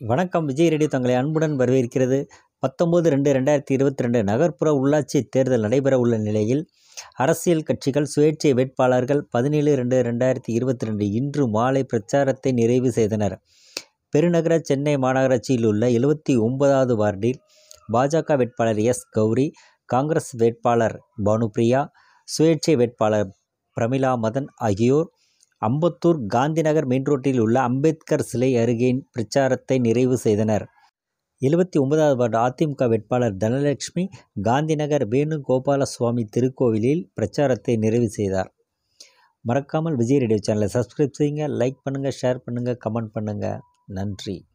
வணக்கம் விஜய் ரெடி தங்களை அன்புடன் வரவேற்கிறது பத்தொம்போது ரெண்டு ரெண்டாயிரத்தி இருபத்தி ரெண்டு நகர்ப்புற உள்ளாட்சி தேர்தல் நடைபெற உள்ள நிலையில் அரசியல் கட்சிகள் சுயேட்சை வேட்பாளர்கள் பதினேழு ரெண்டு ரெண்டாயிரத்தி இருபத்தி ரெண்டு இன்று மாலை பிரச்சாரத்தை நிறைவு செய்தனர் பெருநகர சென்னை மாநகராட்சியில் உள்ள எழுபத்தி ஒன்பதாவது வார்டில் பாஜக வேட்பாளர் எஸ் கௌரி காங்கிரஸ் வேட்பாளர் பானுபிரியா சுயேட்சை வேட்பாளர் பிரமிளா மதன் ஆகியோர் அம்பத்தூர் காந்திநகர் மெயின் ரோட்டில் உள்ள அம்பேத்கர் சிலை அருகே பிரச்சாரத்தை நிறைவு செய்தனர் எழுபத்தி ஒன்பதாவது வார்டு அதிமுக வேட்பாளர் தனலட்சுமி காந்திநகர் வேணுகோபால சுவாமி திருக்கோவிலில் பிரச்சாரத்தை நிறைவு செய்தார் மறக்காமல் விஜய் ரேடியோ சேனலை சப்ஸ்கிரைப் செய்யுங்க லைக் பண்ணுங்கள் ஷேர் பண்ணுங்கள் கமெண்ட் பண்ணுங்கள் நன்றி